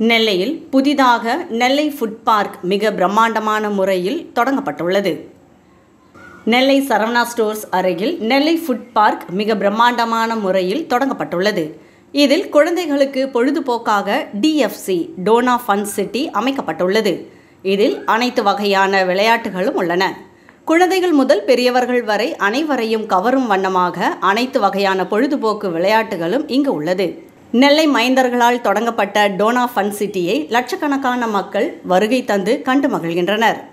நெல்லையில் புதிதாக நெல்லை food park மிக பிரம்மாண்டமான முறையில் தொடங்கப்பட்டுள்ளது நெல்லை சரவணா ஸ்டோர்ஸ் அருகில் நெல்லை ஃபுட் பார்க் மிக பிரம்மாண்டமான முறையில் தொடங்கப்பட்டுள்ளது இதில் குழந்தைகளுக்கு பொழுதுபோக்காக டிஎஃப்சி டோனா ஃபன் சிட்டி அமைக்கப்பட்டுள்ளது இதில் அனைத்து வகையான விளையாட்டுகளும் உள்ளன குழந்தைகள் முதல் பெரியவர்கள் வரை அனைவரையும் கவரும் வண்ணமாக அனைத்து வகையான பொழுதுபோக்கு விளையாட்டுகளும் இங்கு உள்ளது நெல்லை மைந்தர்களால் தொடங்கப்பட்ட டோனா ஃபன் சிட்டியை லட்சக்கணக்கான மக்கள் வருகை தந்து கண்டு மகிழ்கின்றனர்